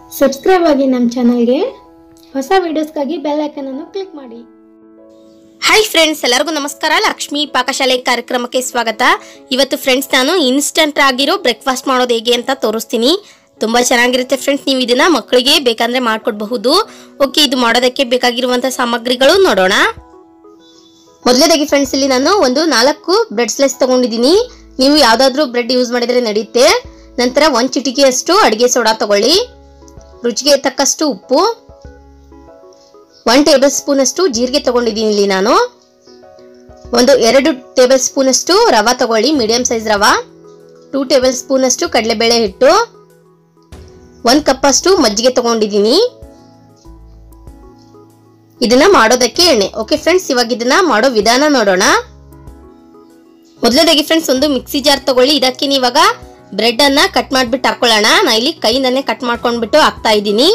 subscribe ಆಗಿ ನಮ್ಮ ಚಾನಲ್ಗೆ ಹೊಸ ವಿಡಿಯೋಸ್ಗಾಗಿ ಬೆಲ್ ಐಕನನ್ನು ಕ್ಲಿಕ್ ಮಾಡಿ ಹಾಯ್ ಫ್ರೆಂಡ್ಸ್ ಎಲ್ಲರಿಗೂ ನಮಸ್ಕಾರ ಲಕ್ಷ್ಮಿ ಪಾಕಶಾಲೆ ಕಾರ್ಯಕ್ರಮಕ್ಕೆ ಸ್ವಾಗತ ಇವತ್ತು ಫ್ರೆಂಡ್ಸ್ ನಾನು ಇನ್ಸ್ಟಂಟ್ ಆಗಿರೋ ಬ್ರೇಕ್ಫಾಸ್ಟ್ ಮಾಡೋದು ಹೇಗೆ ಅಂತ ತೋರಿಸ್ತೀನಿ ತುಂಬ ಚೆನ್ನಾಗಿರುತ್ತೆ ಫ್ರೆಂಡ್ಸ್ ನೀವು ಇದನ್ನ ಮಕ್ಕಳಿಗೆ ಬೇಕಂದ್ರೆ ಮಾಡ್ಕೊಡ್ಬಹುದು ಓಕೆ ಇದು ಮಾಡೋದಕ್ಕೆ ಬೇಕಾಗಿರುವಂಥ ಸಾಮಗ್ರಿಗಳು ನೋಡೋಣ ಮೊದಲನೇದಾಗಿ ಫ್ರೆಂಡ್ಸ್ ಇಲ್ಲಿ ನಾನು ಒಂದು ನಾಲ್ಕು ಬ್ರೆಡ್ ಸ್ಲೈಸ್ ತಗೊಂಡಿದ್ದೀನಿ ನೀವು ಯಾವುದಾದ್ರೂ ಬ್ರೆಡ್ ಯೂಸ್ ಮಾಡಿದ್ರೆ ನಡೆಯುತ್ತೆ ನಂತರ ಒಂದು ಚಿಟಿಕೆಯಷ್ಟು ಅಡುಗೆ ಸೋಡಾ ತಗೊಳ್ಳಿ ರುಚಿಗೆ ತಕ್ಕಷ್ಟು ಉಪ್ಪು ಒನ್ ಟೇಬಲ್ ಸ್ಪೂನ್ ಅಷ್ಟು ಜೀರಿಗೆ ತಗೊಂಡಿದ್ದೀನಿ ಇಲ್ಲಿ ನಾನು ಒಂದು ಎರಡು ಟೇಬಲ್ ಸ್ಪೂನ್ ಅಷ್ಟು ರವಾ ತಗೊಳ್ಳಿ medium size rava two table spoon ಅಷ್ಟು ಕಡಲೆಬೇಳೆ ಹಿಟ್ಟು ಒಂದು ಕಪ್ ಅಷ್ಟು ಮಜ್ಜಿಗೆ ತಗೊಂಡಿದ್ದೀನಿ ಇದನ್ನ ಮಾಡೋದಕ್ಕೆ ಎಣ್ಣೆ ಓಕೆ ಫ್ರೆಂಡ್ಸ್ ಇವಾಗ ಇದನ್ನ ಮಾಡೋ ವಿಧಾನ ನೋಡೋಣ ಮೊದಲನೇದಾಗಿ ಫ್ರೆಂಡ್ಸ್ ಒಂದು ಮಿಕ್ಸಿ ಜಾರ್ ತಗೊಳ್ಳಿ ಇದಕ್ಕೆ ಇವಾಗ ಬ್ರೆಡ್ ಅನ್ನ ಕಟ್ ಮಾಡ್ಬಿಟ್ಟು ಹಾಕೊಳ್ಳೋಣ ನಾ ಇಲ್ಲಿ ಕೈಯಿಂದನೇ ಕಟ್ ಮಾಡ್ಕೊಂಡ್ಬಿಟ್ಟು ಹಾಕ್ತಾ ಇದ್ದೀನಿ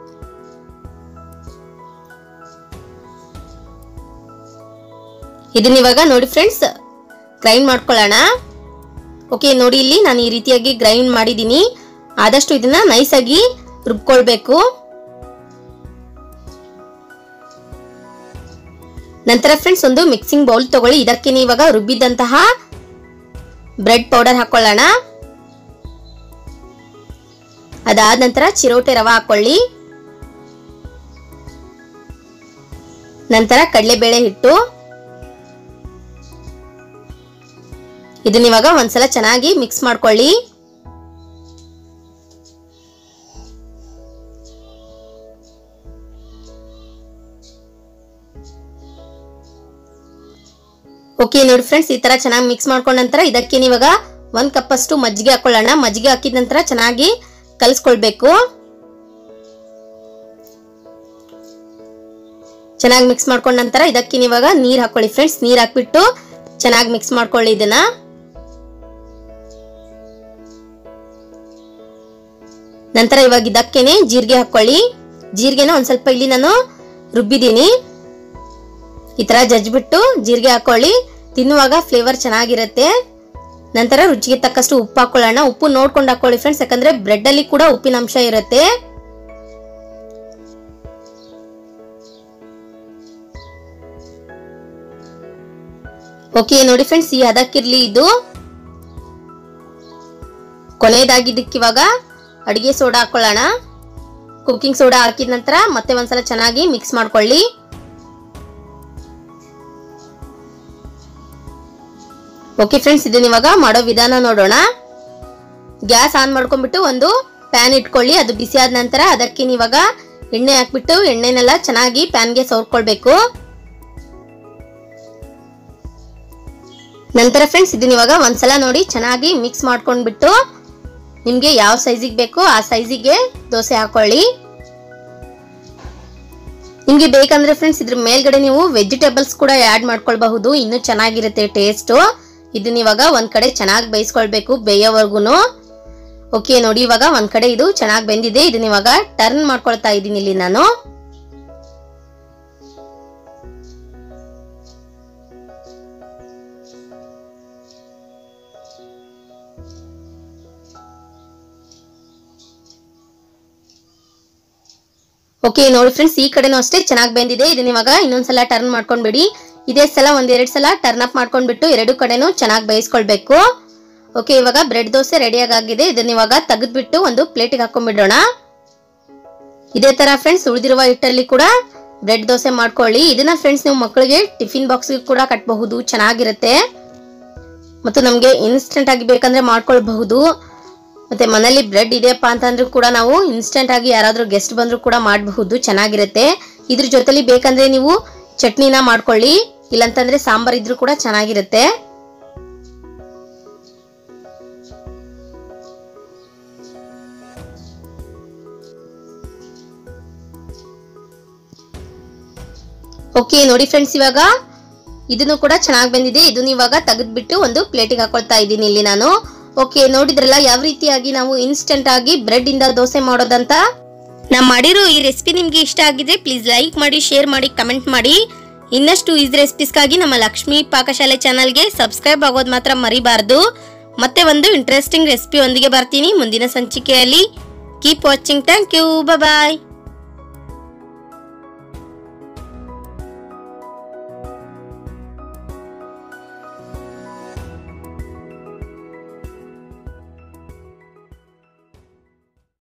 ಇದನ್ನ ಇವಾಗ ನೋಡಿ ಫ್ರೆಂಡ್ಸ್ ಗ್ರೈಂಡ್ ಮಾಡ್ಕೊಳ್ಳೋಣ ಓಕೆ ನೋಡಿ ಇಲ್ಲಿ ನಾನು ಈ ರೀತಿಯಾಗಿ ಗ್ರೈಂಡ್ ಮಾಡಿದ್ದೀನಿ ಆದಷ್ಟು ಇದನ್ನ ನೈಸ್ ಆಗಿ ರುಬ್ಕೊಳ್ಬೇಕು ನಂತರ ಫ್ರೆಂಡ್ಸ್ ಒಂದು ಮಿಕ್ಸಿಂಗ್ ಬೌಲ್ ತಗೊಳ್ಳಿ ಇದಕ್ಕೆ ಇವಾಗ ರುಬ್ಬಿದಂತಹ ಬ್ರೆಡ್ ಪೌಡರ್ ಹಾಕೊಳ್ಳೋಣ ಅದಾದ ನಂತರ ಚಿರೋಟೆ ರವೆ ಹಾಕೊಳ್ಳಿ ನಂತರ ಕಡಲೆಬೇಳೆ ಹಿಟ್ಟು ಇದನ್ನ ಇವಾಗ ಒಂದ್ಸಲ ಚೆನ್ನಾಗಿ ಮಿಕ್ಸ್ ಮಾಡ್ಕೊಳ್ಳಿ ಓಕೆ ನೋಡಿ ಫ್ರೆಂಡ್ಸ್ ಈ ತರ ಚೆನ್ನಾಗಿ ಮಿಕ್ಸ್ ಮಾಡ್ಕೊಂಡ ನಂತರ ಇದಕ್ಕೆ ಇವಾಗ ಒಂದ್ ಕಪ್ ಅಷ್ಟು ಮಜ್ಜಿಗೆ ಹಾಕೊಳ್ಳೋಣ ಮಜ್ಜಿಗೆ ಹಾಕಿದ ನಂತರ ಚೆನ್ನಾಗಿ ಕಲಿಸ್ಕೊಳ್ಬೇಕು ಚೆನ್ನಾಗಿ ಮಿಕ್ಸ್ ಮಾಡ್ಕೊಂಡ ನಂತರ ಇದಕ್ಕೆ ಇವಾಗ ನೀರ್ ಹಾಕೊಳ್ಳಿ ಫ್ರೆಂಡ್ಸ್ ನೀರ್ ಹಾಕ್ಬಿಟ್ಟು ಚೆನ್ನಾಗಿ ಮಿಕ್ಸ್ ಮಾಡ್ಕೊಳ್ಳಿ ಇದನ್ನ ನಂತರ ಇವಾಗ ಇದಕ್ಕೇನೆ ಜೀರಿಗೆ ಹಾಕೊಳ್ಳಿ ಜೀರಿಗೆನ ಒಂದ್ ಸ್ವಲ್ಪ ಇಲ್ಲಿ ನಾನು ರುಬ್ಬಿದ್ದೀನಿ ಈ ತರ ಜಜ್ಬಿಟ್ಟು ಜೀರಿಗೆ ಹಾಕೊಳ್ಳಿ ತಿನ್ನುವಾಗ ಫ್ಲೇವರ್ ಚೆನ್ನಾಗಿರುತ್ತೆ ನಂತರ ರುಚಿಗೆ ತಕ್ಕಷ್ಟು ಉಪ್ಪು ಹಾಕೊಳ್ಳೋಣ ಉಪ್ಪು ನೋಡ್ಕೊಂಡು ಹಾಕೊಳ್ಳಿ ಫ್ರೆಂಡ್ಸ್ ಯಾಕಂದ್ರೆ ಬ್ರೆಡ್ ಅಲ್ಲಿ ಕೂಡ ಉಪ್ಪಿನ ಅಂಶ ಇರುತ್ತೆ ಓಕೆ ನೋಡಿ ಫ್ರೆಂಡ್ಸ್ ಈ ಹದಕ್ಕಿರ್ಲಿ ಇದು ಕೊನೆಯದಾಗಿದ್ದಕ್ಕಿವಾಗ ಅಡಿಗೆ ಸೋಡಾ ಹಾಕೊಳ್ಳೋಣ ಕುಕಿಂಗ್ ಸೋಡಾ ಹಾಕಿದ ನಂತರ ಮತ್ತೆ ಒಂದ್ಸಲ ಚೆನ್ನಾಗಿ ಮಿಕ್ಸ್ ಮಾಡ್ಕೊಳ್ಳಿ ಓಕೆ ಫ್ರೆಂಡ್ಸ್ ಇದನ್ನ ಇವಾಗ ಮಾಡೋ ವಿಧಾನ ನೋಡೋಣ ಗ್ಯಾಸ್ ಆನ್ ಮಾಡ್ಕೊಂಡ್ಬಿಟ್ಟು ಒಂದು ಪ್ಯಾನ್ ಇಟ್ಕೊಳ್ಳಿ ಅದು ಬಿಸಿ ಆದ ನಂತರ ಅದಕ್ಕೆ ಇವಾಗ ಎಣ್ಣೆ ಹಾಕ್ಬಿಟ್ಟು ಎಣ್ಣೆನೆಲ್ಲ ಚೆನ್ನಾಗಿ ಪ್ಯಾನ್ಗೆ ಸವರ್ಕೊಳ್ಬೇಕು ನಂತರ ಫ್ರೆಂಡ್ಸ್ ಇದನ್ನ ಇವಾಗ ಒಂದ್ಸಲ ನೋಡಿ ಚೆನ್ನಾಗಿ ಮಿಕ್ಸ್ ಮಾಡ್ಕೊಂಡ್ಬಿಟ್ಟು ನಿಮ್ಗೆ ಯಾವ ಸೈಜಿಗೆ ಬೇಕೋ ಆ ಸೈಜಿಗೆ ದೋಸೆ ಹಾಕೊಳ್ಳಿ ನಿಮ್ಗೆ ಬೇಕಂದ್ರೆ ಫ್ರೆಂಡ್ಸ್ ಇದ್ರ ಮೇಲ್ಗಡೆ ನೀವು ವೆಜಿಟೇಬಲ್ಸ್ ಕೂಡ ಆ್ಯಡ್ ಮಾಡ್ಕೊಳ್ಬಹುದು ಇನ್ನೂ ಚೆನ್ನಾಗಿರುತ್ತೆ ಟೇಸ್ಟು ಇದನ್ನ ಇವಾಗ ಒಂದ್ ಕಡೆ ಚೆನ್ನಾಗಿ ಬೇಯಿಸ್ಕೊಳ್ಬೇಕು ಬೇಯೋವರೆಗೂ ಓಕೆ ನೋಡಿ ಇವಾಗ ಒಂದ್ ಕಡೆ ಇದು ಚೆನ್ನಾಗಿ ಬೆಂದಿದೆ ಇದನ್ನ ಇವಾಗ ಟರ್ನ್ ಮಾಡ್ಕೊಳ್ತಾ ಇದ್ದೀನಿ ಇಲ್ಲಿ ನಾನು ಓಕೆ ನೋಡಿ ಫ್ರೆಂಡ್ಸ್ ಈ ಕಡೆನೂ ಅಷ್ಟೇ ಚೆನ್ನಾಗಿ ಬೆಂದಿದೆ ಇದನ್ನ ಇವಾಗ ಇನ್ನೊಂದ್ಸಲ ಟರ್ನ್ ಮಾಡ್ಕೊಂಡ್ಬಿಡಿ ಇದೇ ಸಲ ಒಂದೆರಡು ಸಲ ಟರ್ನ್ ಅಪ್ ಮಾಡ್ಕೊಂಡ್ಬಿಟ್ಟು ಎರಡು ಕಡೆನೂ ಚೆನ್ನಾಗಿ ಬೇಯಿಸ್ಕೊಳ್ಬೇಕು ಓಕೆ ಇವಾಗ ಬ್ರೆಡ್ ದೋಸೆ ರೆಡಿಯಾಗಿ ಆಗಿದೆ ಇದನ್ನ ಇವಾಗ ತೆಗೆದ್ಬಿಟ್ಟು ಒಂದು ಪ್ಲೇಟಿಗೆ ಹಾಕೊಂಡ್ಬಿಡೋಣ ಇದೇ ತರ ಫ್ರೆಂಡ್ಸ್ ಉಳಿದಿರುವ ಹಿಟ್ಟಲ್ಲಿ ಕೂಡ ಬ್ರೆಡ್ ದೋಸೆ ಮಾಡ್ಕೊಳ್ಳಿ ಇದನ್ನ ಫ್ರೆಂಡ್ಸ್ ನೀವು ಮಕ್ಕಳಿಗೆ ಟಿಫಿನ್ ಬಾಕ್ಸ್ಗೆ ಕೂಡ ಕಟ್ಟಬಹುದು ಚೆನ್ನಾಗಿರುತ್ತೆ ಮತ್ತು ನಮಗೆ ಇನ್ಸ್ಟೆಂಟ್ ಆಗಿ ಬೇಕಂದ್ರೆ ಮಾಡ್ಕೊಳ್ಬಹುದು ಮತ್ತೆ ಮನೇಲಿ ಬ್ರೆಡ್ ಇದೆಯಪ್ಪ ಅಂತಂದ್ರೂ ಕೂಡ ನಾವು ಇನ್ಸ್ಟೆಂಟ್ ಆಗಿ ಯಾರಾದ್ರೂ ಗೆಸ್ಟ್ ಬಂದ್ರು ಕೂಡ ಮಾಡಬಹುದು ಚೆನ್ನಾಗಿರುತ್ತೆ ಇದ್ರ ಜೊತೆಲಿ ಬೇಕಂದ್ರೆ ನೀವು ಚಟ್ನಿನ ಮಾಡ್ಕೊಳ್ಳಿ ಇಲ್ಲಂತಂದ್ರೆ ಸಾಂಬಾರ್ ಇದ್ರೂ ಕೂಡ ಚೆನ್ನಾಗಿರುತ್ತೆ ಓಕೆ ನೋಡಿ ಫ್ರೆಂಡ್ಸ್ ಇವಾಗ ಇದನ್ನು ಕೂಡ ಚೆನ್ನಾಗಿ ಬಂದಿದೆ ಇದನ್ನ ಇವಾಗ ತೆಗೆದ್ಬಿಟ್ಟು ಒಂದು ಪ್ಲೇಟಿಗೆ ಹಾಕೊಳ್ತಾ ಇದ್ದೀನಿ ಇಲ್ಲಿ ನಾನು ಓಕೆ ನೋಡಿದ್ರಲ್ಲ ಯಾವ ರೀತಿಯಾಗಿ ನಾವು ಇನ್ಸ್ಟೆಂಟ್ ಆಗಿ ಬ್ರೆಡ್ ಇಂದ ದೋಸೆ ಮಾಡೋದಂತ ನಾ ಮಾಡಿರೋ ಈ ರೆಸಿಪಿ ನಿಮ್ಗೆ ಇಷ್ಟ ಆಗಿದೆ ಪ್ಲೀಸ್ ಲೈಕ್ ಮಾಡಿ ಶೇರ್ ಮಾಡಿ ಕಮೆಂಟ್ ಮಾಡಿ ಇನ್ನಷ್ಟು ಈಸ್ ರೆಸಿಪೀಸ್ಗಾಗಿ ನಮ್ಮ ಲಕ್ಷ್ಮಿ ಪಾಕಶಾಲೆ ಚಾನಲ್ಗೆ ಸಬ್ಸ್ಕ್ರೈಬ್ ಆಗೋದು ಮಾತ್ರ ಮರಿಬಾರ್ದು ಮತ್ತೆ ಒಂದು ಇಂಟ್ರೆಸ್ಟಿಂಗ್ ರೆಸಿಪಿ ಒಂದಿಗೆ ಬರ್ತೀನಿ ಮುಂದಿನ ಸಂಚಿಕೆಯಲ್ಲಿ keep watching thank you bye